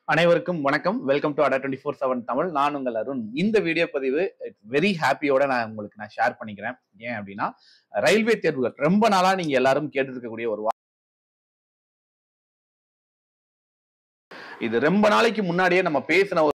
அனைவருக்கும் வணக்கம் welcome to அடா டுவெண்ட்டி ஃபோர் செவன் தமிழ் நான் உங்கள் அருண் இந்த வீடியோ பதிவு வெரி ஹாப்பியோட நான் உங்களுக்கு நான் ஷேர் பண்ணிக்கிறேன் ஏன் அப்படின்னா ரயில்வே தேர்வுகள் ரொம்ப நாளா நீங்க எல்லாரும் கேட்டு இருக்கக்கூடிய ஒரு வா- இது ரொம்ப நாளைக்கு முன்னாடியே நம்ம பேசின ஒரு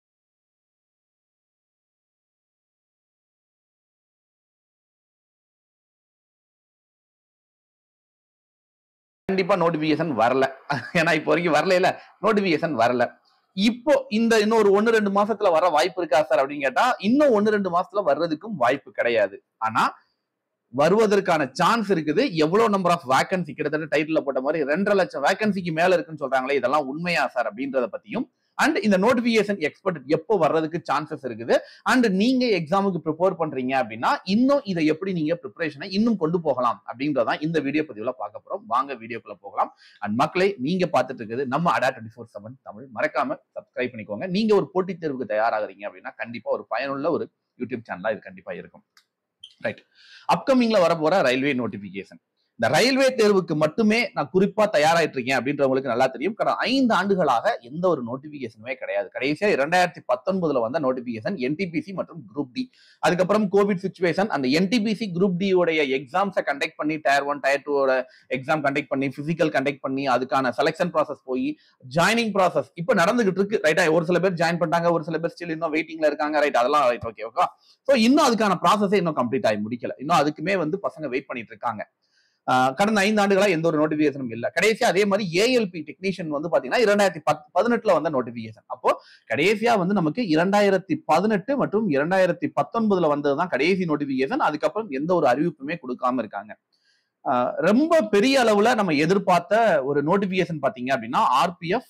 கண்டிப்பா நோட்டிபிகேஷன் வரல ஏன்னா இப்போ வரைக்கும் வரல இல்ல நோட்டிபிகேஷன் வரல இப்போ இந்த இன்னும் ஒரு ஒன்னு ரெண்டு மாசத்துல வர வாய்ப்பு இருக்கா சார் அப்படின்னு கேட்டா இன்னும் ஒன்னு ரெண்டு மாசத்துல வர்றதுக்கும் வாய்ப்பு கிடையாது ஆனா வருவதற்கான சான்ஸ் இருக்குது எவ்வளவு நம்பர் ஆஃப் வேகன்சி கிட்டத்தட்ட டைட்டில் போட்ட மாதிரி ரெண்டரை லட்சம் வேகன்சிக்கு மேல இருக்குன்னு சொல்றாங்களே இதெல்லாம் உண்மையா சார் அப்படின்றத பத்தியும் அண்ட் இந்த நோட்டிபிகேஷன் எக்ஸ்பர்ட் எப்போ வர்றதுக்கு சான்சஸ் இருக்குது அண்ட் நீங்க எக்ஸாமுக்கு ப்ரிப்பேர் பண்றீங்க அப்படின்னா இன்னும் இதை எப்படி நீங்க ப்ரிப்பரேஷனை இன்னும் கொண்டு போகலாம் அப்படின்றதான் இந்த வீடியோ பதிவுல பார்க்க போறோம் வாங்க வீடியோக்குள்ள போகலாம் அண்ட் மக்களை நீங்க பார்த்துட்டு இருக்குது நம்ம அடா டுவெண்ட்டி ஃபோர் செவன் தமிழ் மறக்காம சப்ஸ்கிரைப் பண்ணிக்கோங்க நீங்க ஒரு போட்டித் தேர்வுக்கு தயாராகிறீங்க அப்படின்னா கண்டிப்பா ஒரு பயனுள்ள ஒரு யூடியூப் சேனலா இது கண்டிப்பா இருக்கும் ரைட் அப்கமிங்ல வரப்போற ரயில்வே நோட்டிபிகேஷன் இந்த ரயில்வே தேர்வுக்கு மட்டுமே நான் குறிப்பா தயாராயிட்டு இருக்கேன் அப்படின்றவங்களுக்கு நல்லா தெரியும் கடந்த ஐந்து ஆண்டுகளாக எந்த ஒரு நோட்டிபிகேஷனுமே கிடையாது கடைசியா இரண்டாயிரத்தி பத்தொன்பதுல வந்த நோட்டிபிகேஷன் என்டிபிசி மற்றும் குரூப் டி அதுக்கப்புறம் கோவிட் சுச்சுவேஷன் அந்த என்டிபிசி குரூப் டி உடைய எக்ஸாம்ஸை கண்டக்ட் பண்ணி tier one tier two exam conduct பண்ணி பிசிக்கல் கண்டக்ட் பண்ணி அதுக்கான செலெக்ஷன் ப்ராசஸ் போய் ஜாயினிங் ப்ராசஸ் இப்போ நடந்துகிட்டு இருக்கு ரைட்டா ஒரு சில பேர் ஜாயின் பண்ணிட்டாங்க ஒரு சில பேர் ஸ்டில் இன்னும் வெயிட்டிங்ல இருக்காங்க ரைட் அதெல்லாம் ரைட் ஓகே ஓகே ஸோ இன்னும் அதுக்கான ப்ராசஸே இன்னும் கம்ப்ளீட் ஆகி முடிக்கல இன்னும் அதுக்குமே வந்து பசங்க வெயிட் பண்ணிட்டு இருக்காங்க ஆஹ் கடந்த ஐந்து ஆண்டுகளா எந்த ஒரு நோட்டிபிகேஷனும் இல்ல கடைசியா அதே மாதிரி ஏஎல்பி டெக்னீஷியன் வந்து பாத்தீங்கன்னா இரண்டாயிரத்தி பத் பதினெட்டுல வந்த நோட்டிபிகேஷன் அப்போ கடைசியா வந்து நமக்கு இரண்டாயிரத்தி பதினெட்டு மற்றும் இரண்டாயிரத்தி பத்தொன்பதுல வந்ததுதான் கடைசி நோட்டிபிகேஷன் அதுக்கப்புறம் எந்த ஒரு அறிவிப்புமே கொடுக்காம இருக்காங்க ஆஹ் ரொம்ப பெரிய அளவுல நம்ம எதிர்பார்த்த ஒரு நோட்டிபிகேஷன் பாத்தீங்க அப்படின்னா ஆர்பிஎஃப்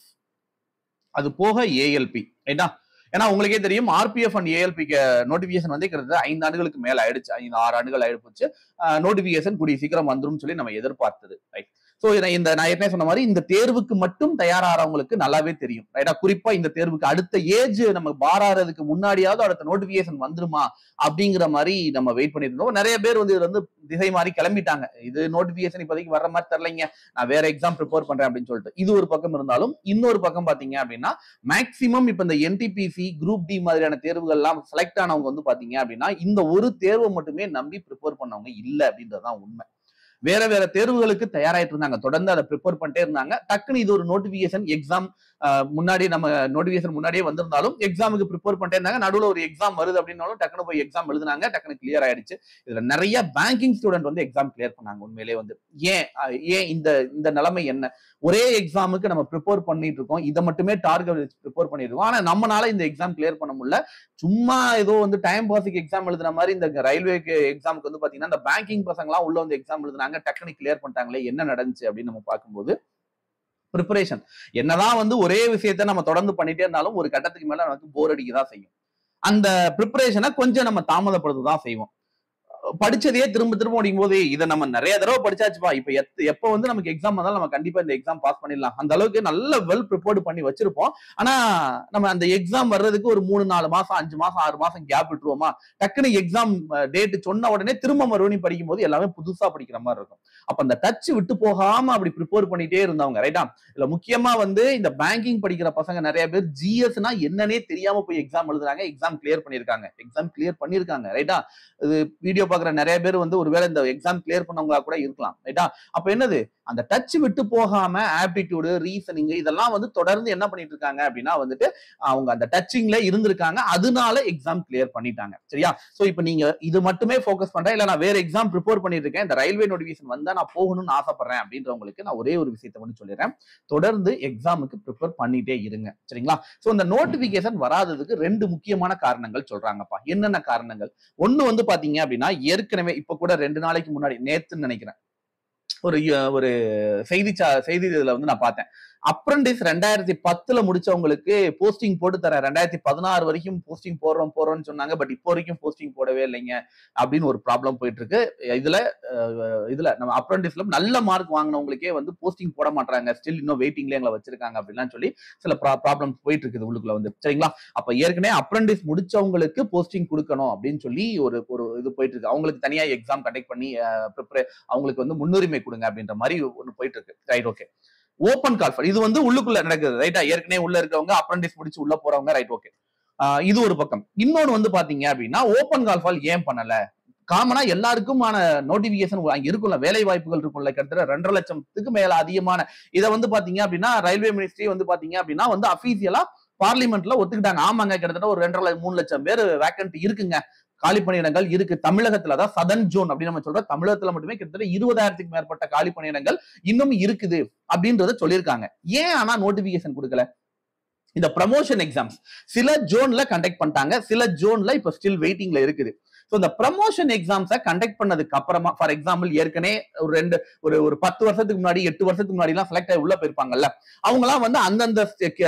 அது போக ஏஎல்பி ரைட்டா ஏன்னா உங்களுக்கே தெரியும் ஆர்பிஎஃப் அண்ட் ஏஎல்பிக்கு நோட்டிபிகேஷன் வந்து கிட்டத்தட்ட ஐந்து ஆண்டுகளுக்கு மேல ஆயிடுச்சு ஐந்து ஆறு ஆண்டுகள் ஆயிடுச்சு நோட்டிபிகேஷன் கூடிய சீக்கிரம் வந்துரும் சொல்லி நம்ம எதிர்பார்த்தது ரைட் ஸோ இந்த நான் ஏற்கனவே சொன்ன மாதிரி இந்த தேர்வுக்கு மட்டும் தயாராகிறவங்களுக்கு நல்லாவே தெரியும் ரைட்டா குறிப்பா இந்த தேர்வுக்கு அடுத்த ஏஜ் நம்ம பாராறதுக்கு முன்னாடியாவது அடுத்த நோட்டிபிகேஷன் வந்துருமா அப்படிங்கிற மாதிரி நம்ம வெயிட் பண்ணிட்டு இருந்தோம் நிறைய பேர் வந்து இதுல வந்து திசை மாறி கிளம்பிட்டாங்க இது நோட்டிபிகேஷன் இப்போதைக்கு வர்ற மாதிரி தெரியலைங்க நான் வேற எக்ஸாம் ப்ரிப்பேர் பண்றேன் அப்படின்னு சொல்லிட்டு இது ஒரு பக்கம் இருந்தாலும் இன்னொரு பக்கம் பாத்தீங்க அப்படின்னா மேக்சிமம் இப்ப இந்த என்டிபிசி குரூப் டி மாதிரியான தேர்வுகள்லாம் செலக்ட் ஆனவங்க வந்து பாத்தீங்க அப்படின்னா இந்த ஒரு தேர்வை மட்டுமே நம்பி ப்ரிப்பேர் பண்ணவங்க இல்ல அப்படின்றதுதான் உண்மை வேற வேற தேர்வுகளுக்கு தயாராயிட்டு இருந்தாங்க தொடர்ந்து அதை ப்ரிப்பேர் பண்ணிட்டே இருந்தாங்க டக்குன்னு இது ஒரு நோட்டிபிகேஷன் எக்ஸாம் முன்னாடி நம்ம நோட்டிபிகேஷன் முன்னாடியே வந்திருந்தாலும் எக்ஸாமுக்கு ப்ரிப்பேர் பண்ணிட்டே இருந்தாங்க நடுவில் ஒரு எக்ஸாம் வருது அப்படின்னாலும் டக்குனு போய் எக்ஸாம் எழுதுனாங்க டக்குனு கிளியர் ஆயிடுச்சு இதுல நிறைய பேங்கிங் ஸ்டூடெண்ட் வந்து எக்ஸாம் கிளியர் பண்ணாங்க உண்மையிலேயே வந்து ஏன் அஹ் ஏன் இந்த இந்த நிலைமை என்ன ஒரே எக்ஸாமுக்கு நம்ம ப்ரிப்பேர் பண்ணிட்டு இருக்கோம் இதை மட்டுமே டார்கெட் வச்சு ப்ரிப்பேர் பண்ணிட்டு இருக்கோம் ஆனா நம்மளால இந்த எக்ஸாம் கிளியர் பண்ண முடியல சும்மா ஏதோ வந்து டைம் பாஸுக்கு எக்ஸாம் எழுதுன மாதிரி இந்த ரயில்வேக்கு எக்ஸாமுக்கு வந்து பாத்தீங்கன்னா இந்த பேங்கிங் பசங்கலாம் உள்ள வந்து எக்ஸாம் எழுதுனாங்க டக்குனு கிளியர் பண்ணிட்டாங்களே என்ன நடந்துச்சு அப்படின்னு நம்ம பார்க்கும்போது ப்ரிப்பரேஷன் என்னதான் வந்து ஒரே விஷயத்த நம்ம தொடர்ந்து பண்ணிட்டே இருந்தாலும் ஒரு கட்டத்துக்கு மேல நமக்கு போர் அடிக்க தான் செய்யும் அந்த ப்ரிப்பரேஷனை கொஞ்சம் நம்ம தாமதப்படுத்த தான் செய்வோம் படிச்சதையே திரும்ப திரும்ப முடியும் போது இதை நம்ம நிறைய தடவை படிச்சாச்சுப்பா இப்ப எத் எப்போ வந்து நமக்கு எக்ஸாம் வந்தாலும் நம்ம கண்டிப்பா இந்த எக்ஸாம் பாஸ் பண்ணிடலாம் அந்த அளவுக்கு நல்ல வெல் ப்ரிப்பேர்டு பண்ணி வச்சிருப்போம் ஆனா நம்ம அந்த எக்ஸாம் வர்றதுக்கு ஒரு மூணு நாலு மாசம் அஞ்சு மாசம் ஆறு மாசம் கேப் விட்டுருவோமா டக்குனு எக்ஸாம் டேட் சொன்ன உடனே திரும்ப மறுபடியும் படிக்கும் போது எல்லாமே புதுசா படிக்கிற மாதிரி இருக்கும் அப்ப அந்த டச் விட்டு போகாம அப்படி ப்ரிப்பேர் பண்ணிட்டே இருந்தவங்க ரைட்டா இதுல முக்கியமா வந்து இந்த பேங்கிங் படிக்கிற பசங்க நிறைய பேர் ஜிஎஸ்னா என்னன்னே தெரியாம போய் எக்ஸாம் எழுதுறாங்க எக்ஸாம் கிளியர் பண்ணிருக்காங்க எக்ஸாம் கிளியர் பண்ணிருக்காங்க ரைட்டா இது வீடியோ பாக்குற நிறைய பேர் வந்து ஒருவேளை இந்த எக்ஸாம் கிளியர் பண்ணவங்களா கூட இருக்கலாம் ரைட்டா அப்ப என்னது அந்த டச் விட்டு போகாம ஆப்டிடியூடு ரீசனிங் இதெல்லாம் வந்து தொடர்ந்து என்ன பண்ணிட்டு இருக்காங்க அப்படின்னா வந்துட்டு அவங்க அந்த டச்சிங்ல இருந்திருக்காங்க அதனால எக்ஸாம் கிளியர் பண்ணிட்டாங்க சரியா சோ இப்போ நீங்க இது மட்டுமே ஃபோக்கஸ் பண்றேன் இல்ல நான் வேற எக்ஸாம் ப்ரிப்பேர் பண்ணிட்டு இருக்கேன் இந்த ரயில்வே நோட்டிபிகேஷன் வந்தா நான் போகணும்னு ஆசைப்படுறேன் அப்படின்றவங்களுக்கு நான் ஒரே ஒரு விஷயத்தை வந்து சொல்லிடுறேன் தொடர்ந்து எக்ஸாமுக்கு ப்ரிப்பேர் பண்ணிட்டே இருங்க சரிங்களா சோ இந்த நோட்டிபிகேஷன் வராததுக்கு ரெண்டு முக்கியமான காரணங்கள் சொல்றாங்கப்பா என்னென்ன காரணங்கள் ஒண்ணு வந்து பாத்தீங்க அப்படின்னா ஏற்கனவே இப்ப கூட ரெண்டு நாளைக்கு முன்னாடி நேத்துன்னு நினைக்கிறேன் ஒரு அஹ், ஒரு செய்தி சா- செய்தி இதுல வந்து நான் பார்த்தேன் அப்ரண்டிஸ் ரெண்டாயிரத்தி பத்துல முடிச்சவங்களுக்கு போஸ்டிங் போட்டு தரேன் ரெண்டாயிரத்தி பதினாறு வரைக்கும் போஸ்டிங் போடுறோம் போடுறோம்னு சொன்னாங்க பட் இப்போ வரைக்கும் போஸ்டிங் போடவே இல்லைங்க அப்படின்னு ஒரு ப்ராப்ளம் போயிட்டு இருக்கு இதுல அஹ், இதுல நம்ம அப்ரண்டிஸ்ல நல்ல மார்க் வாங்கினவங்களுக்கே வந்து போஸ்டிங் போட மாட்டாங்க ஸ்டில் இன்னும் வெயிட்டிங்ல எங்களை வச்சிருக்காங்க அப்படிலாம் சொல்லி சில ப்ராப்ளம்ஸ் போயிட்டு இருக்குது உள்ளுக்குள்ள வந்து சரிங்களா அப்ப ஏற்கனவே அப்ரண்டிஸ் முடிச்சவங்களுக்கு போஸ்டிங் கொடுக்கணும் அப்படின்னு சொல்லி ஒரு ஒரு இது போயிட்டு இருக்கு அவங்களுக்கு தனியா எக்ஸாம் கண்டக்ட் பண்ணி ப்ரிப்பரே அவங்களுக்கு வந்து முன்னுரிமை கொடுங்க அப்படின்ற மாதிரி ஒன்று போயிட்டு இருக்கு right okay open call for இது வந்து உள்ளுக்குள்ள நடக்குது ரைட்டா ஏற்கனவே உள்ள இருக்கவங்க அப்ரண்டிஸ் முடிச்சு உள்ள போறவங்க ரைட் ஓகே இது ஒரு பக்கம் இன்னொன்னு வந்து பாத்தீங்க அப்படின்னா ஓப்பன் கால் ஃபால் ஏன் பண்ணல காமனா எல்லாருக்குமான நோட்டிபிகேஷன் அங்க இருக்கும்ல வேலை வாய்ப்புகள் இருக்கும்ல கிட்டத்தட்ட ரெண்டரை லட்சத்துக்கு மேல அதிகமான இதை வந்து பாத்தீங்க அப்படின்னா ரயில்வே மினிஸ்ட்ரி வந்து பாத்தீங்க அப்படின்னா வந்து அபிஷியலா பார்லிமெண்ட்ல ஒத்துக்கிட்டாங்க ஆமாங்க கிட்டத்தட்ட ஒரு ரெண்டரை மூணு லட்சம் பேர் வேக்கன்ட் இருக்குங்க காலி பணியிடங்கள் இருக்கு தமிழகத்துல தான் சதன் ஜோன் அப்படின்னு நம்ம சொல்றோம் தமிழகத்துல மட்டுமே கிட்டத்தட்ட இருபதாயிரத்துக்கு மேற்பட்ட காலி பணியிடங்கள் இன்னும் இருக்குது அப்படின்றத சொல்லியிருக்காங்க ஏன் ஆனா நோட்டிபிகேஷன் கொடுக்கல இந்த ப்ரமோஷன் எக்ஸாம்ஸ் சில ஜோன்ல கண்டக்ட் பண்ணிட்டாங்க சில ஜோன்ல இப்ப ஸ்டில் வெயிட்டிங்ல இருக்குது ஸோ இந்த ப்ரமோஷன் எக்ஸாம்ஸை கண்டக்ட் பண்ணதுக்கு அப்புறமா ஃபார் எக்ஸாம்பிள் ஏற்கனவே ஒரு ரெண்டு ஒரு ஒரு பத்து வருஷத்துக்கு முன்னாடி எட்டு வருஷத்துக்கு முன்னாடி எல்லாம் செலக்ட் ஆகி உள்ள போயிருப்பாங்கல்ல அவங்கலாம் வந்து அந்தந்த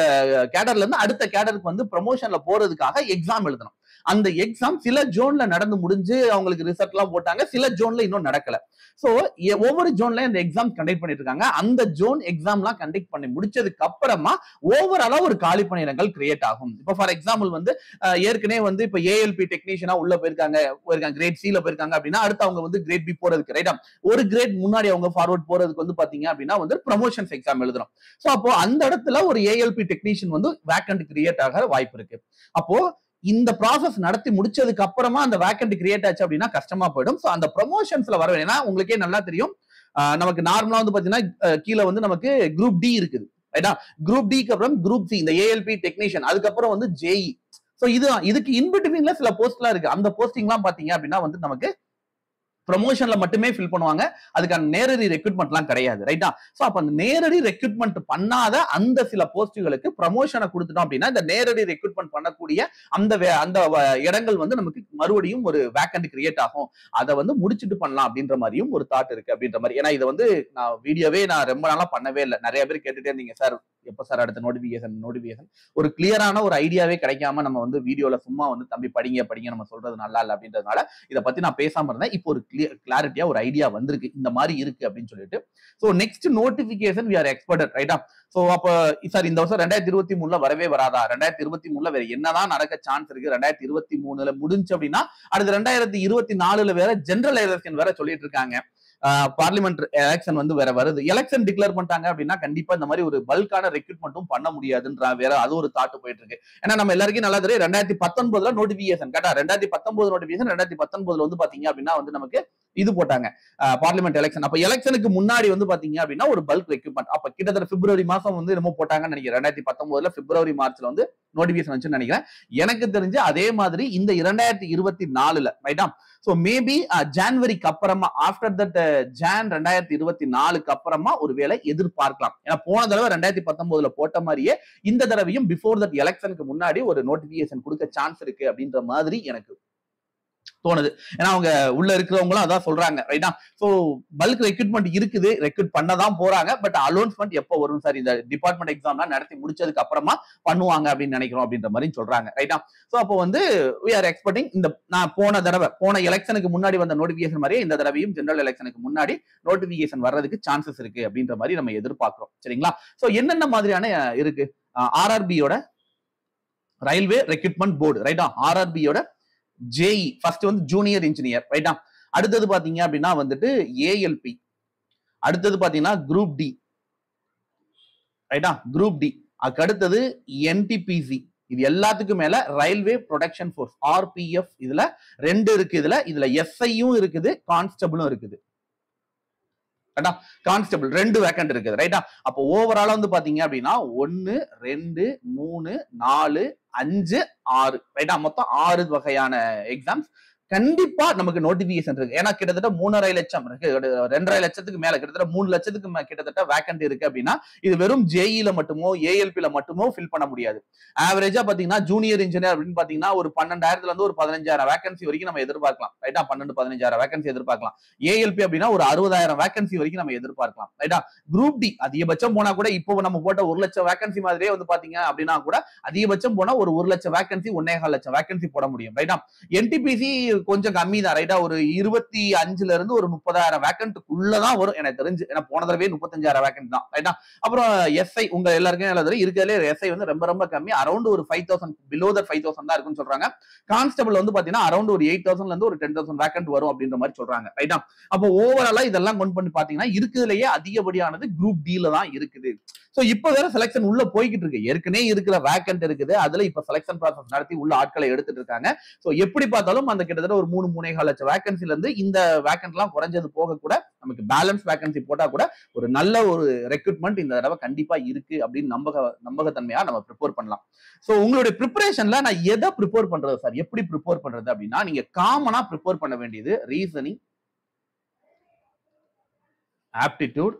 கேடர்ல இருந்து அடுத்த கேடருக்கு வந்து ப்ரமோஷன்ல போறதுக்காக எக்ஸாம் எழுதணும் அந்த எக்ஸாம் சில ஜோன்ல நடந்து முடிஞ்சு அவங்களுக்கு ரிசல்ட் எல்லாம் போட்டாங்க சில ஜோன்ல இன்னும் நடக்கல சோ ஒவ்வொரு ஜோன்லயும் இந்த எக்ஸாம் கண்டக்ட் பண்ணிட்டு இருக்காங்க அந்த ஜோன் எக்ஸாம்லாம் கண்டக்ட் பண்ணி முடிச்சதுக்கு அப்புறமா ஓவராலா ஒரு காலி பணியிடங்கள் கிரியேட் ஆகும் இப்போ ஃபார் எக்ஸாம்பிள் வந்து அஹ், ஏற்கனவே வந்து இப்போ ஏஎல்பி டெக்னீஷியனா உள்ள போயிருக்காங்க போயிருக்காங்க கிரேட் சில போயிருக்காங்க அப்படின்னா அடுத்து அவங்க வந்து கிரேட் பி போறதுக்கு ரைட்டா ஒரு கிரேட் முன்னாடி அவங்க ஃபார்வர்ட் போறதுக்கு வந்து பாத்தீங்க அப்படின்னா வந்து ப்ரமோஷன்ஸ் எக்ஸாம் எழுதுறோம் சோ அப்போ அந்த இடத்துல ஒரு ஏஎல்பி டெக்னீஷியன் வந்து வேக்கண்ட் கிரியேட் ஆக வாய்ப்பு இருக்கு அப்போ இந்த ப்ராசஸ் நடத்தி முடிச்சதுக்கு அப்புறமா அந்த வேக்கண்ட் கிரியேட் ஆச்சு அப்படின்னா கஷ்டமா போயிடும் சோ அந்த ப்ரொமோஷன்ஸ்ல வர ஏன்னா உங்களுக்கே நல்லா தெரியும் ஆஹ் நமக்கு நார்மலா வந்து பாத்தீங்கன்னா அஹ் கீழே வந்து நமக்கு குரூப் டி இருக்குது ரைட்டா குரூப் டிக்கு அப்புறம் குரூப் சி இந்த ஏஎல்பி டெக்னீஷியன் அதுக்கப்புறம் வந்து ஜேஇ சோ இது இதுக்கு இன்பிட்வீன்ல சில போஸ்ட்லாம் இருக்கு அந்த போஸ்டிங்லாம் பாத்தீங்க அப்படின்னா வந்து நமக்கு ப்ரொமோஷன்ல மட்டுமே ஃபில் பண்ணுவாங்க அதுக்கான நேரடி ரெக்ரூட்மெண்ட்லாம் கிடையாது ரைட்டா சோ அப்ப அந்த நேரடி ரெக்ரூட்மெண்ட் பண்ணாத அந்த சில போஸ்டுகளுக்கு ப்ரமோஷனை கொடுத்துட்டோம் அப்படின்னா இந்த நேரடி ரெக்ரூட்மெண்ட் பண்ணக்கூடிய அந்த வே- அந்த வ- இடங்கள் வந்து நமக்கு மறுபடியும் ஒரு வேக்கண்ட் கிரியேட் ஆகும் அதை வந்து முடிச்சுட்டு பண்ணலாம் அப்படின்ற மாதிரியும் ஒரு தாட் இருக்கு அப்படின்ற மாதிரி ஏன்னா இதை வந்து நான் வீடியோவே நான் ரொம்ப நாளா பண்ணவே இல்லை நிறைய பேர் கேட்டுட்டே இருந்தீங்க சார் எப்ப சார் அடுத்த நோட்டிபிகேஷன் நோட்டிபிகேஷன் ஒரு கிளியரான ஒரு ஐடியாவே கிடைக்காம நம்ம வந்து வீடியோல சும்மா வந்து தம்பி படிங்க படிங்க நம்ம சொல்றது நல்லா இல்லை அப்படின்றதுனால இதை பத்தி நான் பேசாம இருந்தேன் இப்போ ஒரு கிளியர் கிளாரிட்டியா ஒரு ஐடியா வந்திருக்கு இந்த மாதிரி இருக்கு அப்படின்னு சொல்லிட்டு so next notification we are expected ரைட்டா ஸோ அப்போ சார் இந்த வருஷம் ரெண்டாயிரத்தி இருபத்தி மூணுல வரவே வராதா ரெண்டாயிரத்தி இருபத்தி மூணுல வேற என்னதான் நடக்க சான்ஸ் இருக்கு ரெண்டாயிரத்தி இருபத்தி மூணுல முடிஞ்சு அப்படின்னா அடுத்து ரெண்டாயிரத்தி இருபத்தி நாலுல வேற ஜெனரல் எலெக்ஷன் வேற சொல்லிட்டு இருக்காங்க பார்லிமெண்ட் எலெக்ஷன் வந்து வேற வருது எலெக்ஷன் டிக்ளேர் பண்ணிட்டாங்க அப்படின்னா கண்டிப்பா இந்த மாதிரி ஒரு பல்கான ரெக்ரூட்மெண்ட்டும் பண்ண முடியாதுன்ற வேற அது ஒரு தாட்டு போயிட்டு இருக்கு ஏன்னா நம்ம எல்லாருக்கும் நல்லா தெரியும் ரெண்டாயிரத்தி பத்தொன்பதுல நோட்டிபிகேஷன் கேட்டா ரெண்டாயிரத்தி பத்தொன்பது நோட்டிபிகேஷன் ரெண்டாயிரத்தி பத்தொன்பதுல வந்து பாத்தீங்க அப்படின்னா வந்து நமக்கு இது போட்டாங்க பார்லிமெண்ட் எலெக்ஷன் அப்ப எலெக்ஷனுக்கு முன்னாடி வந்து பாத்தீங்க அப்படின்னா ஒரு பல்க் ரெக்ரூட்மெண்ட் அப்ப கிட்டத்தட்ட பிப்ரவரி மாசம் வந்து என்னமோ போட்டாங்கன்னு நினைக்கிறேன் ரெண்டாயிரத்தி பத்தொன்பதுல பிப்ரவரி மார்ச்ல வந்து நோட்டிபிகேஷன் வச்சுன்னு நினைக்கிறேன் எனக்கு தெரிஞ்சு அதே மாதிரி இந்த இரண்டாயிரத்தி இருபத்தி நாலுல ரைட்டா சோ மேபி ஜான்வரிக்கு அப்புறமா ஆஃப்டர் தட் ஜான் ரெண்டாயிரத்தி இருபத்தி நாலுக்கு அப்புறமா ஒருவேளை எதிர்பார்க்கலாம் ஏன்னா போன தடவை ரெண்டாயிரத்தி பத்தொன்பதுல போட்ட மாதிரியே இந்த தடவையும் பிஃபோர் தட் எலெக்ஷனுக்கு முன்னாடி ஒரு நோட்டிபிகேஷன் கொடுக்க சான்ஸ் இருக்கு அப்படின்ற மாதிரி எனக்கு தோணுது ஏன்னா அவங்க உள்ள இருக்கிறவங்களும் அதான் சொல்றாங்க ரைட்டா சோ பல்க் ரெக்ரூட்மெண்ட் இருக்குது ரெக்ரூட் பண்ணதான் போறாங்க பட் அலோன்ஸ்மெண்ட் எப்போ வரும் சார் இந்த டிபார்ட்மெண்ட் எக்ஸாம்லாம் நடத்தி முடிச்சதுக்கு அப்புறமா பண்ணுவாங்க அப்படின்னு நினைக்கிறோம் அப்படின்ற மாதிரி சொல்றாங்க ரைட்டா சோ அப்போ வந்து வி ஆர் எக்ஸ்பெக்டிங் இந்த நான் போன தடவை போன எலெக்ஷனுக்கு முன்னாடி வந்த நோட்டிபிகேஷன் மாதிரியே இந்த தடவையும் ஜெனரல் எலெக்ஷனுக்கு முன்னாடி நோட்டிபிகேஷன் வர்றதுக்கு சான்சஸ் இருக்கு அப்படின்ற மாதிரி நம்ம எதிர்பார்க்கிறோம் சரிங்களா சோ என்னென்ன மாதிரியான அஹ், இருக்கு ஆர்ஆர்பியோட ரயில்வே ரெக்ரூட்மெண்ட் போர்டு ரைட்டா ஆர்ஆர்பியோட ஜேஇ ஃபர்ஸ்ட் வந்து ஜூனியர் இன்ஜினியர் ரைட்டா அடுத்தது பாத்தீங்க அப்படின்னா வந்துட்டு ஏஎல்பி அடுத்தது பாத்தீங்கன்னா குரூப் டி ரைட்டா குரூப் டி அதுக்கு அடுத்தது என்டிபிசி இது எல்லாத்துக்கும் மேல ரயில்வே ப்ரொடக்ஷன் ஃபோர்ஸ் ஆர்பிஎஃப் இதுல ரெண்டு இருக்கு இதுல இதுல எஸ்ஐயும் இருக்குது கான்ஸ்டபிளும் இருக்குது ரைட்டா கான்ஸ்டபிள் ரெண்டு வேக்கண்ட் இருக்குது ரைட்டா அப்போ ஓவராலா வந்து பாத்தீங்க அப்படின்னா ஒன்னு ரெண்டு மூணு நாலு அஞ்சு ஆறு ரைட்டா மொத்தம் ஆறு வகையான எக்ஸாம்ஸ் கண்டிப்பா நமக்கு நோட்டிபிகேஷன் இருக்கு ஏன்னா கிட்டத்தட்ட மூணரை லட்சம் இருக்கு ரெண்டரை லட்சத்துக்கு மேல கிட்டத்தட்ட மூணு லட்சத்துக்கு மே- கிட்டத்தட்ட வேக்கண்ட் இருக்கு அப்படின்னா இது வெறும் ஜேஇல மட்டுமோ ஏஎல்பில மட்டுமோ ஃபில் பண்ண முடியாது ஆவரேஜா பாத்தீங்கன்னா ஜூனியர் இன்ஜினியர் அப்படின்னு பாத்தீங்கன்னா ஒரு பன்னெண்டாயிரத்துல இருந்து ஒரு பதினஞ்சாயிரம் வேகன்சி வரைக்கும் நம்ம எதிர்பார்க்கலாம் ரைட்டா பன்னெண்டு பதினஞ்சாயிரம் வேகன்சி எதிர்பார்க்கலாம் ஏஎல்பி அப்படின்னா ஒரு அறுபதாயிரம் வேகன்சி வரைக்கும் நம்ம எதிர்பார்க்கலாம் ரைட்டா குரூப் டி அதிகபட்சம் போனா கூட இப்போ நம்ம போட்ட ஒரு லட்சம் வேகன்சி மாதிரியே வந்து பாத்தீங்க அப்படின்னா கூட அதிகபட்சம் போனா ஒரு ஒரு லட்சம் வேகன்சி ஒன்னே கால் லட்சம் வேகன்சி போட முடியும் ரைட்டா என்டிபிசி கொஞ்சம் கம்மி தான் ரைட்டா ஒரு இருபத்தி அஞ்சுல இருந்து ஒரு முப்பதாயிரம் வேக்கண்ட்டுக்குள்ளதான் வரும் எனக்கு தெரிஞ்சு ஏன்னா போன தடவை முப்பத்தஞ்சாயிரம் வேக்கண்ட் தான் ரைட்டா அப்புறம் எஸ்ஐ உங்க எல்லாருக்கும் நல்லா தெரியும் இருக்கிறதுலே எஸ்ஐ வந்து ரொம்ப ரொம்ப கம்மி அரௌண்ட் ஒரு five thousand below that five thousand தான் இருக்குன்னு சொல்றாங்க கான்ஸ்டபிள் வந்து பாத்தீங்கன்னா அரௌண்ட் ஒரு எயிட் தௌசண்ட்ல இருந்து ஒரு டென் தௌசண்ட் வேக்கண்ட் வரும் அப்படின்ற மாதிரி சொல்றாங்க ரைட்டா அப்போ ஓவராலா இதெல்லாம் கொண்டு பண்ணி பாத்தீங்கன்னா இருக்கிறதுலயே அதிகப்படியானது குரூப் ல தான் இருக்குது சோ இப்ப வேற செலக்ஷன் உள்ள போய்கிட்டு இருக்கு ஏற்கனவே இருக்கிற வேக்கண்ட் இருக்குது அதுல இப்ப செலக்ஷன் ப்ராசஸ் நடத்தி உள்ள ஆட்களை எடுத்துட்டு இருக்காங்க சோ எப்படி பார்த்தாலும் அந்த கிட்டத்தட்ட ஒரு மூணு மூணே கால் லட்சம் வேகன்சில இருந்து இந்த வேக்கன்ட் எல்லாம் குறைஞ்சது போக கூட நமக்கு பேலன்ஸ் வேகன்சி போட்டா கூட ஒரு நல்ல ஒரு ரெக்ரூட்மெண்ட் இந்த தடவை கண்டிப்பா இருக்கு அப்படின்னு நம்பக நம்பகத்தன்மையா நம்ம ப்ரிப்பேர் பண்ணலாம் சோ உங்களுடைய ப்ரிப்பரேஷன்ல நான் எதை ப்ரிப்பேர் பண்றது சார் எப்படி ப்ரிப்பேர் பண்றது அப்படின்னா நீங்க காமனா ப்ரிப்பேர் பண்ண வேண்டியது reasoning aptitude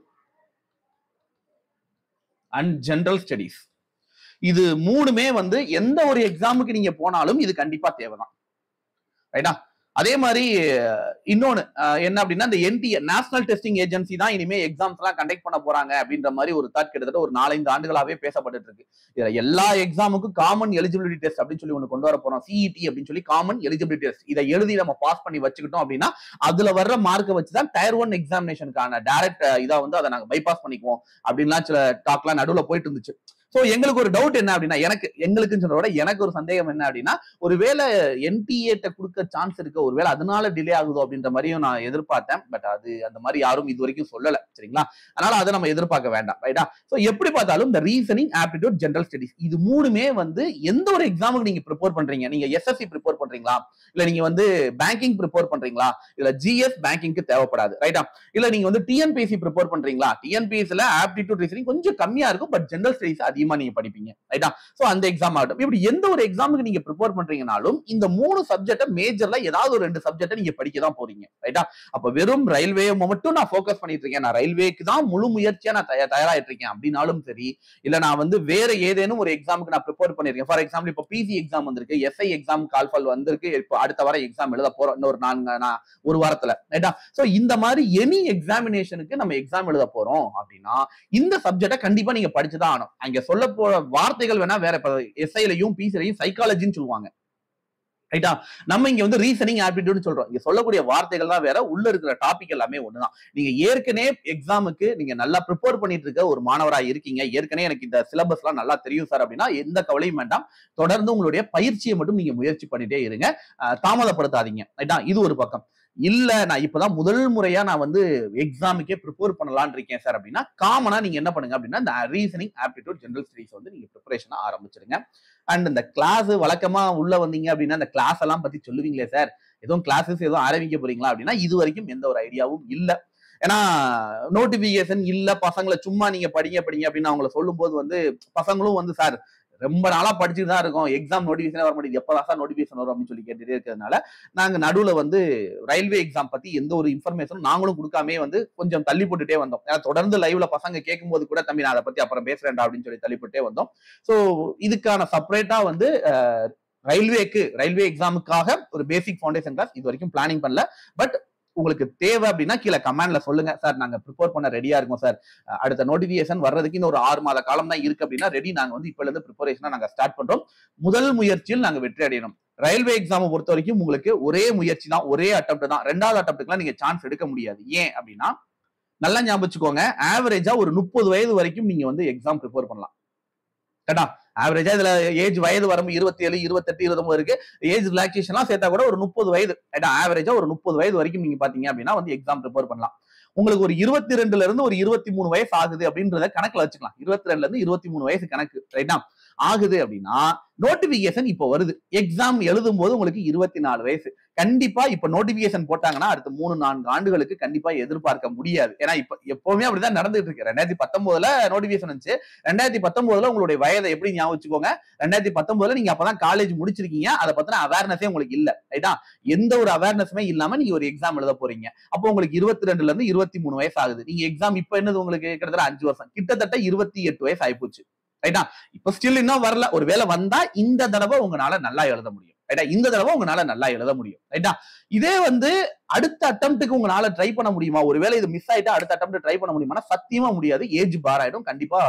and general studies இது மூணுமே வந்து எந்த ஒரு எக்ஸாமுக்கு நீங்க போனாலும் இது கண்டிப்பா தேவைதான் ரைட்டா அதே மாதிரி அஹ், இன்னொன்னு அஹ், என்ன அப்படின்னா இந்த என்டிஏ நேஷனல் டெஸ்டிங் ஏஜென்சி தான் இனிமே எக்ஸாம்ஸ் எல்லாம் கண்டக்ட் பண்ண போறாங்க அப்படின்ற மாதிரி ஒரு தாட் கிட்டத்தட்ட ஒரு நாலஞ்சு ஆண்டுகளாவே பேசப்பட்டு இருக்கு இதுல எல்லா எக்ஸாமுக்கும் காமன் எலிஜிபிலிட்டி டெஸ்ட் அப்படின்னு சொல்லி ஒன்று கொண்டு வர போறோம் சிஇடி அப்படின்னு சொல்லி காமன் எலிஜிபிலிட்டி டெஸ்ட் இதை எழுதி நம்ம பாஸ் பண்ணி வச்சுக்கிட்டோம் அப்படின்னா அதுல வர்ற மார்க்கை வச்சு தான் டயர் ஒன் எக்ஸாமினேஷனுக்கான டைரக்ட் இதா வந்து அதை நாங்க பைபாஸ் பண்ணிக்குவோம் அப்படின்லாம் சில டாக்லாம் நடுவுல போயிட்டு இருந்துச்சு சோ எங்களுக்கு ஒரு டவுட் என்ன அப்படின்னா எனக்கு எங்களுக்குன்னு சொல்றத விட எனக்கு ஒரு சந்தேகம் என்ன அப்படின்னா ஒருவேளை என்டிஏட்ட கொடுக்க சான்ஸ் இருக்கு ஒருவேளை அதனால டிலே ஆகுதோ அப்படின்ற மாதிரியும் நான் எதிர்பார்த்தேன் பட் அது அந்த மாதிரி யாரும் இது வரைக்கும் சொல்லல சரிங்களா அதனால அதை நம்ம எதிர்பார்க்க வேண்டாம் ரைட்டா சோ எப்படி பார்த்தாலும் இந்த ரீசனிங் ஆப்டிடியூட் ஜெனரல் ஸ்டடிஸ் இது மூணுமே வந்து எந்த ஒரு எக்ஸாமுக்கு நீங்க ப்ரிப்பேர் பண்றீங்க நீங்க எஸ்எஸ்சி ப்ரிப்பேர் பண்றீங்களா இல்ல நீங்க வந்து பேங்கிங் ப்ரிப்பேர் பண்றீங்களா இல்ல ஜிஎஸ் பேங்கிங்க்கு தேவைப்படாது ரைட்டா இல்ல நீங்க வந்து டிஎன்பிஎஸ்சி ப்ரிப்பேர் பண்றீங்களா டிஎன்பிஎஸ்சில ஆப்டிடியூட் ரீசனிங் கொஞ்சம் கம்மியா இருக்கும் பட் ஜெனரல் ஸ்டடிஸ் அதிகமா நீங்க படிப்பீங்க ரைட்டா சோ அந்த எக்ஸாம் ஆகட்டும் இப்படி எந்த ஒரு எக்ஸாமுக்கு நீங்க ப்ரிப்பேர் பண்றீங்கனாலும் இந்த மூணு சப்ஜெக்ட மேஜர்ல ஏதாவது ஒரு ரெண்டு சப்ஜெக்ட நீங்க படிக்க தான் போறீங்க ரைட்டா அப்ப வெறும் ரயில்வே மட்டும் நான் ஃபோக்கஸ் பண்ணிட்டு இருக்கேன் நான் ரயில்வேக்கு தான் முழு முயற்சியா நான் தயா- தயாராயிட்டு இருக்கேன் அப்படின்னாலும் சரி இல்ல நான் வந்து வேற ஏதேனும் ஒரு எக்ஸாமுக்கு நான் ப்ரிப்பேர் பண்ணிருக்கேன் ஃபார் எக்ஸாம்பிள் இப்போ பிசி எக்ஸாம் வந்திருக்கு எஸ்ஐ எக்ஸாம் கால்ஃபால் வந்திருக்கு இப்போ அடுத்த வாரம் எக்ஸாம் எழுத போறோம் இன்னொரு நான்கு நான் ஒரு வாரத்துல ரைட்டா சோ இந்த மாதிரி எனி எக்ஸாமினேஷனுக்கு நம்ம எக்ஸாம் எழுத போறோம் அப்படின்னா இந்த சப்ஜெக்ட கண்டிப்பா நீங்க படிச்சுதான் ஆகணும் அங்க சொல்ல போற வார்த்தைகள் வேணா வேற இப்ப எஸ்ஐலையும் பிசிலையும் சைக்காலஜின்னு சொல்லுவாங்க ரைட்டா நம்ம இங்க வந்து ரீசனிங் ஆப்டிடியூட் சொல்றோம் இங்க சொல்லக்கூடிய வார்த்தைகள் தான் வேற உள்ள இருக்கிற டாபிக் எல்லாமே ஒண்ணுதான் நீங்க ஏற்கனவே எக்ஸாமுக்கு நீங்க நல்லா ப்ரிப்பேர் பண்ணிட்டு இருக்க ஒரு மாணவரா இருக்கீங்க ஏற்கனவே எனக்கு இந்த சிலபஸ் எல்லாம் நல்லா தெரியும் சார் அப்படின்னா எந்த கவலையும் வேண்டாம் தொடர்ந்து உங்களுடைய பயிற்சியை மட்டும் நீங்க முயற்சி பண்ணிட்டே இருங்க அஹ் தாமதப்படுத்தாதீங்க ரைட்டா இது ஒரு பக்கம் இல்ல நான் இப்பதான் முதல் முறையா நான் வந்து எக்ஸாமுக்கே ப்ரிப்பேர் பண்ணலாம்னு இருக்கேன் சார் அப்படின்னா காமனா நீங்க என்ன பண்ணுங்க அப்படின்னா இந்த ரீசனிங் ஆப்டிடியூட் ஜெனரல் ஸ்டடிஸ் வந்து நீங்க ப்ரிப்பரேஷனா ஆரம்பிச்சிருங்க அண்ட் இந்த கிளாஸ் வழக்கமா உள்ள வந்தீங்க அப்படின்னா இந்த கிளாஸ் எல்லாம் பத்தி சொல்லுவீங்களே சார் எதுவும் கிளாஸஸ் எதுவும் ஆரம்பிக்க போறீங்களா அப்படின்னா இது வரைக்கும் எந்த ஒரு ஐடியாவும் இல்ல ஏன்னா நோட்டிபிகேஷன் இல்ல பசங்களை சும்மா நீங்க படிங்க படிங்க அப்படின்னு அவங்கள சொல்லும்போது வந்து பசங்களும் வந்து சார் ரொம்ப நாளா படிச்சுட்டு தான் இருக்கோம் எக்ஸாம் நோட்டிபிகேஷன் வர மாட்டேங்குது எப்பதான் சார் நோட்டிபிகேஷன் வரும் அப்படின்னு சொல்லி கேட்டுட்டே இருக்கிறதுனால நாங்க நடுவுல வந்து ரயில்வே எக்ஸாம் பத்தி எந்த ஒரு இன்ஃபர்மேஷனும் நாங்களும் கொடுக்காமே வந்து கொஞ்சம் தள்ளி போட்டுட்டே வந்தோம் ஏன்னா தொடர்ந்து லைவ்ல பசங்க கேட்கும்போது கூட தம்பி நான் அதை பத்தி அப்புறம் பேசுறேன்டா அப்படின்னு சொல்லி தள்ளி போட்டே வந்தோம் ஸோ இதுக்கான செப்பரேட்டா வந்து அஹ், ரயில்வேக்கு ரயில்வே எக்ஸாமுக்காக ஒரு பேசிக் ஃபவுண்டேஷன் கிளாஸ் இது வரைக்கும் பிளானிங் பண்ணல பட் உங்களுக்கு தேவை அப்படின்னா கீழே கமெண்ட்ல சொல்லுங்க சார் நாங்க ப்ரிப்பேர் பண்ண ரெடியா இருக்கோம் சார் அஹ் அடுத்த நோட்டிபிகேஷன் வர்றதுக்கு இன்னும் ஒரு ஆறு மாத காலம் தான் இருக்கு அப்படின்னா ரெடி நாங்க வந்து இப்பல இருந்து ப்ரிப்பரேஷனா நாங்க ஸ்டார்ட் பண்றோம் முதல் முயற்சியில் நாங்க வெற்றி அடையணும் ரயில்வே எக்ஸாமை பொறுத்த வரைக்கும் உங்களுக்கு ஒரே முயற்சி தான் ஒரே அட்டம் தான் ரெண்டாவது அட்டம்ப்டுக்குலாம் நீங்க சான்ஸ் எடுக்க முடியாது ஏன் அப்படின்னா நல்லா ஞாபகம் வச்சுக்கோங்க ஆவரேஜா ஒரு முப்பது வயது வரைக்கும் நீங்க வந்து எக்ஸாம் ப்ரிப்பேர் பண்ணலாம் கேட்டா ஆவரேஜா இதுல ஏஜ் வயது வரம்பு இருபத்தி ஏழு இருபத்தெட்டு இருபத்தொன்பது இருக்கு ஏஜ் ரிலாக்ஸேஷன்லாம் சேர்த்தா கூட ஒரு முப்பது வயது ரைட்டா ஆவரேஜா ஒரு முப்பது வயது வரைக்கும் நீங்க பாத்தீங்க அப்படின்னா வந்து எக்ஸாம் ப்ரிப்பேர் பண்ணலாம் உங்களுக்கு ஒரு இருபத்தி ரெண்டுல இருந்து ஒரு இருபத்தி மூணு வயசு ஆகுது அப்படின்றத கணக்குல வச்சுக்கலாம் இருபத்தி ரெண்டுல இருந்து இருபத்தி மூணு வயசு கணக்கு ரைட்டா ஆகுது அப்படின்னா நோட்டிபிகேஷன் இப்போ வருது எக்ஸாம் எழுதும் போது உங்களுக்கு இருபத்தி நாலு வயசு கண்டிப்பா இப்ப நோட்டிபிகேஷன் போட்டாங்கன்னா அடுத்த மூணு நான்கு ஆண்டுகளுக்கு கண்டிப்பா எதிர்பார்க்க முடியாது ஏன்னா இப்ப எப்பவுமே அப்படிதான் நடந்துட்டு இருக்கு ரெண்டாயிரத்தி பத்தொன்பதுல நோட்டிபிகேஷன் வந்துச்சு ரெண்டாயிரத்தி பத்தொன்பதுல உங்களுடைய வயதை எப்படி ஞாபகம் வச்சுக்கோங்க ரெண்டாயிரத்தி பத்தொன்பதுல நீங்க அப்பதான் காலேஜ் முடிச்சிருக்கீங்க அதை பத்தின அவேர்னஸே உங்களுக்கு இல்ல ரைட்டா எந்த ஒரு அவேர்னஸுமே இல்லாம நீங்க ஒரு எக்ஸாம் எழுத போறீங்க அப்போ உங்களுக்கு இருபத்தி ரெண்டுல இருந்து இருபத்தி மூணு வயசு ஆகுது நீங்க எக்ஸாம் இப்ப என்னது உங்களுக்கு கிட்டத்தட்ட அஞ்சு வருஷம் கிட்டத்தட்ட இருபத்தி எட்டு வயசு ஆயிப்போச்சு ரைட்டா இப்ப ஸ்டில் இன்னும் வரல ஒரு வேளை வந்தா இந்த தடவை உங்களால நல்லா எழுத முடியும் ரைட்டா இந்த தடவை உங்களால நல்லா எழுத முடியும் ரைட்டா இதே வந்து அடுத்த அட்டம்ப்ட்டுக்கு உங்களால ட்ரை பண்ண முடியுமா ஒருவேளை இது மிஸ் ஆயிட்டா அடுத்த அட்டம் ட்ரை பண்ண முடியுமா சத்தியமா முடியாது ஏஜ் பார் ஆயிடும் கண்டிப்பா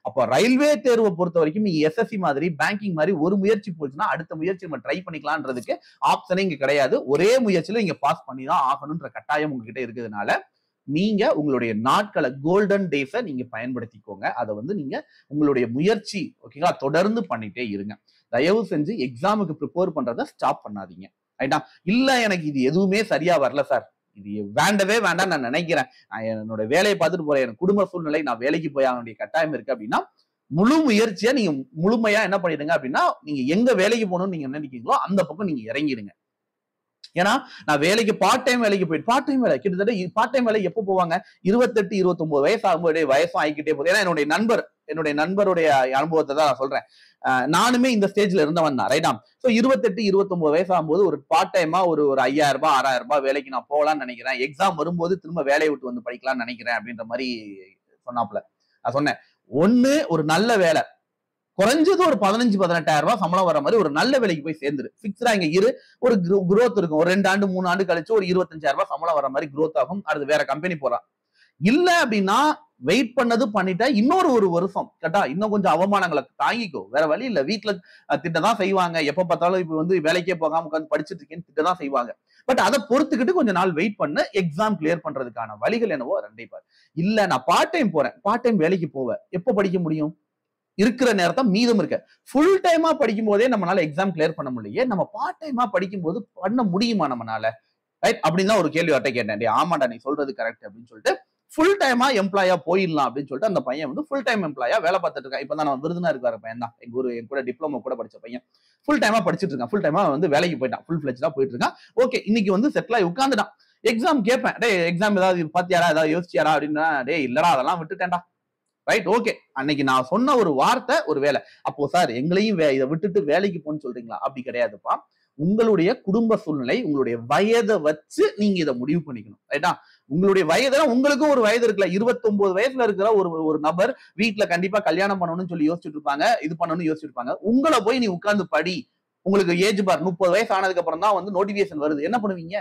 அப்போ ரயில்வே தேர்வை பொறுத்த வரைக்கும் நீங்க எஸ்எஸ்சி மாதிரி பேங்கிங் மாதிரி ஒரு முயற்சி போச்சுன்னா அடுத்த முயற்சி நம்ம ட்ரை பண்ணிக்கலாம்ன்றதுக்கு ஆப்ஷனே இங்க கிடையாது ஒரே முயற்சியில நீங்க பாஸ் பண்ணி தான் ஆகணும்ன்ற கட்டாயம் உங்ககிட்ட இருக்கிறதுனால நீங்க உங்களுடைய நாட்களை கோல்டன் டேஸை நீங்க பயன்படுத்திக்கோங்க அதை வந்து நீங்க உங்களுடைய முயற்சி ஓகேங்களா தொடர்ந்து பண்ணிட்டே இருங்க தயவு செஞ்சு எக்ஸாமுக்கு ப்ரிப்பேர் பண்றதை ஸ்டாப் பண்ணாதீங்க ரைட்டா இல்ல எனக்கு இது எதுவுமே சரியா வரல சார் இது வேண்டவே வேண்டாம் நான் நினைக்கிறேன் நான் என்னோட வேலையை பார்த்துட்டு போறேன் எனக்கு குடும்ப சூழ்நிலை நான் வேலைக்கு போய் ஆக வேண்டிய கட்டாயம் இருக்கு அப்படின்னா முழு முயற்சியை நீங்க முழுமையா என்ன பண்ணிடுங்க அப்படின்னா நீங்க எங்க வேலைக்கு போகணும்னு நீங்க நினைக்கிறீங்களோ அந்த பக்கம் நீங்க இறங்கிடுங்க ஏன்னா நான் வேலைக்கு பார்ட் டைம் வேலைக்கு போயிட்டு பார்ட் டைம் வேலை கிட்டத்தட்ட பார்ட் டைம் வேலை எப்போ போவாங்க இருபத்தெட்டு இருபத்தொன்பது வயசு ஆகும்போது வயசும் ஆகிக்கிட்டே போகுது ஏன்னா என்னுடைய நண்பர் என்னுடைய நண்பருடைய அனுபவத்தை தான் நான் சொல்றேன் அஹ் நானுமே இந்த ஸ்டேஜ்ல இருந்தவன் தான் ரைட்டா ஸோ இருபத்தெட்டு இருபத்தொன்பது வயசு ஆகும்போது ஒரு பார்ட் டைமா ஒரு ஒரு ஐயாயிரம் ரூபாய் ஆறாயிரம் ரூபாய் வேலைக்கு நான் போகலாம்னு நினைக்கிறேன் எக்ஸாம் வரும்போது திரும்ப வேலையை விட்டு வந்து படிக்கலாம்னு நினைக்கிறேன் அப்படின்ற மாதிரி சொன்னாப்ல நான் சொன்னேன் ஒண்ணு ஒரு நல்ல வேலை குறைஞ்சது ஒரு பதினஞ்சு பதினெட்டாயிரம் ரூபாய் சம்பளம் வர மாதிரி ஒரு நல்ல வேலைக்கு போய் சேர்ந்துரு பிக்ஸ்டா இங்க இரு ஒரு growth இருக்கும் ஒரு ரெண்டு ஆண்டு மூணு ஆண்டு கழிச்சு ஒரு இருபத்தஞ்சாயிரம் ரூபாய் சம்பளம் வர மாதிரி growth ஆகும் அடுத்து வேற கம்பெனி போறான் இல்ல அப்படின்னா வெயிட் பண்ணது பண்ணிட்டா இன்னொரு ஒரு வருஷம் கேட்டா இன்னும் கொஞ்சம் அவமானங்களை தாங்கிக்கோ வேற வழி இல்ல வீட்டுல அஹ், திட்டதான் செய்வாங்க எப்ப பார்த்தாலும் இப்ப வந்து வேலைக்கே போகாம உட்காந்து படிச்சுட்டு இருக்கேன்னு திட்டதான் செய்வாங்க பட் அதை பொறுத்துக்கிட்டு கொஞ்ச நாள் வெயிட் பண்ணு எக்ஸாம் கிளியர் பண்றதுக்கான வழிகள் என்னவோ ரெண்டே பாரு இல்ல நான் பார்ட் டைம் போறேன் பார்ட் டைம் வேலைக்கு போவேன் எப்ப படிக்க முடியும் இருக்கிற நேரத்தை மீதம் இருக்க ஃபுல் டைமா படிக்கும் போதே நம்மளால எக்ஸாம் கிளியர் பண்ண முடியலையே நம்ம பார்ட் டைமா படிக்கும் போது பண்ண முடியுமா நம்மனால ரைட் அப்படின்னு தான் ஒரு கேள்வி அவர்கிட்ட கேட்டேன் டேய், ஆமாடா நீ சொல்றது கரெக்ட் அப்படின்னு சொல்லிட்டு ஃபுல் டைமா எம்ப்ளாயா போயிடலாம் அப்படின்னு சொல்லிட்டு அந்த பையன் வந்து ஃபுல் டைம் எம்ப்ளாயா வேலை பார்த்துட்டு இருக்கான் இப்போ தான் நான் விருதுனா இருக்கிற பையன் தான் எங்க ஒரு என் கூட டிப்ளமோ கூட படிச்ச பையன் ஃபுல் டைமா படிச்சிட்டு இருக்கான் ஃபுல் டைமா வந்து வேலைக்கு போயிட்டான் ஃபுல் ஃபிளெஜ்டா போயிட்டு இருக்கான் ஓகே இன்னைக்கு வந்து செட்டில் ஆகி உட்காந்துட்டான் எக்ஸாம் கேட்பேன் டேய் எக்ஸாம் ஏதாவது பாத்தியாரா ஏதாவது யோசிச்சியாரா அப்படின்னா டேய் இல்லடா அதெல்லாம் விட்டுட்டேன்டா ரைட் ஓகே அன்னைக்கு நான் சொன்ன ஒரு வார்த்தை ஒரு வேலை அப்போ சார் எங்களையும் வே- இதை விட்டுட்டு வேலைக்கு போன்னு சொல்றீங்களா அப்படி கிடையாதுப்பா உங்களுடைய குடும்ப சூழ்நிலை உங்களுடைய வயதை வச்சு நீங்க இதை முடிவு பண்ணிக்கணும் ரைட்டா உங்களுடைய வயதுல உங்களுக்கும் ஒரு வயது இருக்குல்ல 29 வயசுல இருக்கிற ஒரு ஒரு நபர் வீட்ல கண்டிப்பா கல்யாணம் பண்ணணும்னு சொல்லி யோசிச்சுட்டு இருப்பாங்க இது பண்ணணும்னு யோசிச்சுட்டு இருப்பாங்க உங்களை போய் நீ உட்கார்ந்து படி உங்களுக்கு ஏஜ் பார் முப்பது வயசு ஆனதுக்கு அப்புறம் தான் வந்து நோட்டிபிகேஷன் வருது என்ன பண்ணுவீங்க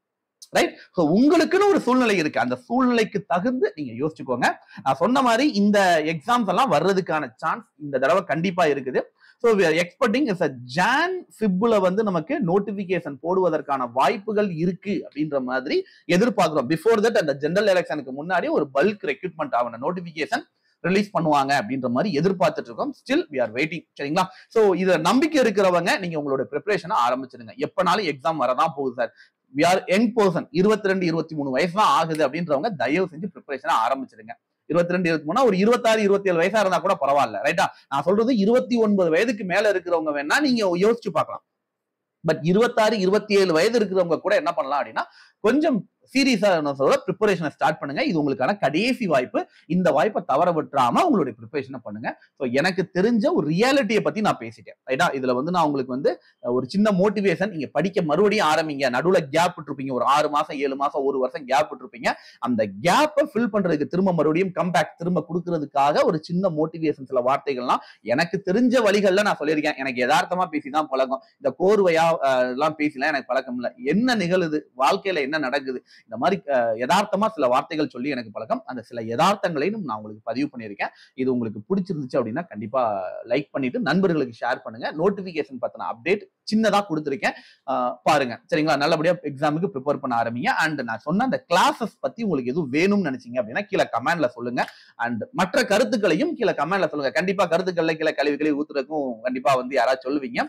ரைட் ஸோ உங்களுக்குன்னு ஒரு சூழ்நிலை இருக்கு அந்த சூழ்நிலைக்கு தகுந்து நீங்க யோசிச்சுக்கோங்க நான் சொன்ன மாதிரி இந்த எக்ஸாம்ஸ் எல்லாம் வர்றதுக்கான சான்ஸ் இந்த தடவை கண்டிப்பா இருக்குது so expecting is a Jan ஃபிப்புல வந்து நமக்கு நோட்டிபிகேஷன் போடுவதற்கான வாய்ப்புகள் இருக்கு அப்படின்ற மாதிரி எதிர்பார்க்கிறோம் பிஃபோர் தட் அந்த ஜெனரல் எலெக்ஷனுக்கு முன்னாடி ஒரு பல்க் ரெக்ரூட்மெண்ட் ஆகின நோட்டிபிகேஷன் ரிலீஸ் பண்ணுவாங்க அப்படின்ற மாதிரி எதிர்பார்த்துட்டு இருக்கோம் ஸ்டில் வி ஆர் வெயிட்டிங் சரிங்களா ஸோ இதை நம்பிக்கை இருக்கிறவங்க நீங்க உங்களோட ப்ரிப்பரேஷனை ஆரம்பிச்சிடுங்க எப்பனாலும் எக்ஸாம் வரதான் போகுது sir we are young person இருபத்தி ரெண்டு இருபத்தி மூணு வயசு தான் ஆகுது அப்படின்றவங்க தயவு செஞ்சு ப்ரிப்பரேஷனை ஆரம்பிச்சிடுங்க இருபத்தி ரெண்டு இருபத்தி மூணா ஒரு இருபத்தாறு இருபத்தி ஏழு வயசா இருந்தா கூட பரவாயில்ல ரைட்டா நான் சொல்றது இருபத்தி ஒன்பது வயதுக்கு மேல இருக்கிறவங்க வேணா நீங்க யோசிச்சு பார்க்கலாம் பட் இருபத்தாறு இருபத்தி ஏழு வயது இருக்கிறவங்க கூட என்ன பண்ணலாம் அப்படின்னா கொஞ்சம் சீரியஸா சொல்ற ப்ரிப்பரேஷனை ஸ்டார்ட் பண்ணுங்க இது உங்களுக்கான கடைசி வாய்ப்பு இந்த வாய்ப்பை தவற விட்டுறாம உங்களுடைய ப்ரிப்பரேஷனை பண்ணுங்க ஸோ எனக்கு தெரிஞ்ச ஒரு ரியாலிட்டியை பத்தி நான் பேசிட்டேன் ரைட்டா இதுல வந்து நான் உங்களுக்கு வந்து அஹ், ஒரு சின்ன மோட்டிவேஷன் நீங்க படிக்க மறுபடியும் ஆரம்பிங்க நடுவுல கேப் விட்டுருப்பீங்க ஒரு ஆறு மாசம் ஏழு மாசம் ஒரு வருஷம் கேப் விட்டுருப்பீங்க அந்த கேப்பை ஃபில் பண்றதுக்கு திரும்ப மறுபடியும் கம்பேக் திரும்ப கொடுக்கறதுக்காக ஒரு சின்ன மோட்டிவேஷன் சில வார்த்தைகள்லாம் எனக்கு தெரிஞ்ச வழிகள்ல நான் சொல்லியிருக்கேன் எனக்கு யதார்த்தமா பேசி தான் பழக்கம் இந்த கோர்வையா அஹ், எல்லாம் பேசிலாம் எனக்கு பழக்கம் இல்லை என்ன நிகழுது வாழ்க்கையில என்ன நடக்குது இந்த மாதிரி அஹ், யதார்த்தமா சில வார்த்தைகள் சொல்லி எனக்கு பழக்கம் அந்த சில யதார்த்தங்களையும் நான் உங்களுக்கு பதிவு பண்ணியிருக்கேன் இது உங்களுக்கு பிடிச்சிருந்துச்சு அப்படின்னா கண்டிப்பா லைக் பண்ணிட்டு நண்பர்களுக்கு ஷேர் பண்ணுங்க நோட்டிபிகேஷன் பத்தின அப்டேட் சின்னதா கொடுத்துருக்கேன் அஹ், பாருங்க சரிங்களா நல்லபடியா எக்ஸாமுக்கு ப்ரிப்பேர் பண்ண ஆரம்பிங்க அண்ட் நான் சொன்ன அந்த கிளாஸஸ் பத்தி உங்களுக்கு எதுவும் வேணும்னு நினைச்சீங்க அப்படின்னா கீழே கமெண்ட்ல சொல்லுங்க அண்ட் மற்ற கருத்துக்களையும் கீழே கமெண்ட்ல சொல்லுங்க கண்டிப்பா கருத்துக்கள்ல கீழே கழிவுகளை ஊத்துறதுக்கும் கண்டிப்பா வந்து யாராவது சொல்லுவீங்க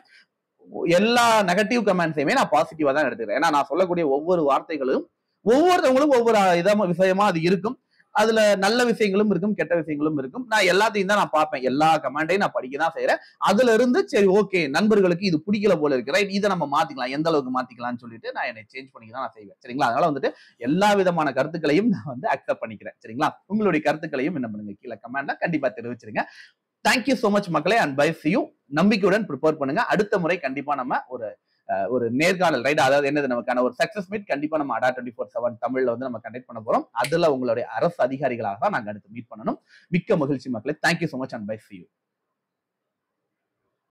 எல்லா நெகட்டிவ் கமெண்ட்ஸையுமே நான் பாசிட்டிவா தான் எடுத்துக்கிறேன் ஏன்னா நான் சொல்லக்கூடிய ஒவ்வொரு வார்த்தைகளும் ஒவ்வொருத்தவங்களும் ஒவ்வொரு இதமா விஷயமா அது இருக்கும் அதுல நல்ல விஷயங்களும் இருக்கும் கெட்ட விஷயங்களும் இருக்கும் நான் எல்லாத்தையும் தான் நான் பார்ப்பேன் எல்லா கமெண்டையும் நான் படிக்க தான் செய்யறேன் அதுல இருந்து சரி ஓகே நண்பர்களுக்கு இது பிடிக்கல போல இருக்கு ரைட் இதை நம்ம மாத்திக்கலாம் எந்த அளவுக்கு மாத்திக்கலாம்னு சொல்லிட்டு நான் என்னை சேஞ்ச் பண்ணி தான் நான் செய்வேன் சரிங்களா அதனால வந்துட்டு எல்லா விதமான கருத்துக்களையும் நான் வந்து அக்செப்ட் பண்ணிக்கிறேன் சரிங்களா உங்களுடைய கருத்துக்களையும் என்ன பண்ணுங்க கீழே கமெண்ட்ல கண்டிப்பா தெரிவிச்சிருங்க தேங்க்யூ so மச் மக்களே அண்ட் பை யூ நம்பிக்கையுடன் ப்ரிப்பேர் பண்ணுங்க அடுத்த முறை கண்டிப்பா நம்ம ஒரு அஹ், ஒரு நேர்காணல் ரைட் அதாவது என்னது நமக்கான ஒரு சக்சஸ் மீட் கண்டிப்பா நம்ம அடா டுவெண்ட்டி ஃபோர் செவன் தமிழ்ல வந்து நம்ம கண்டக்ட் பண்ண போறோம் அதுல உங்களுடைய அரசு அதிகாரிகளாக தான் நாங்க அடுத்து மீட் பண்ணணும் மிக்க மகிழ்ச்சி மக்களே thank you so much and bye you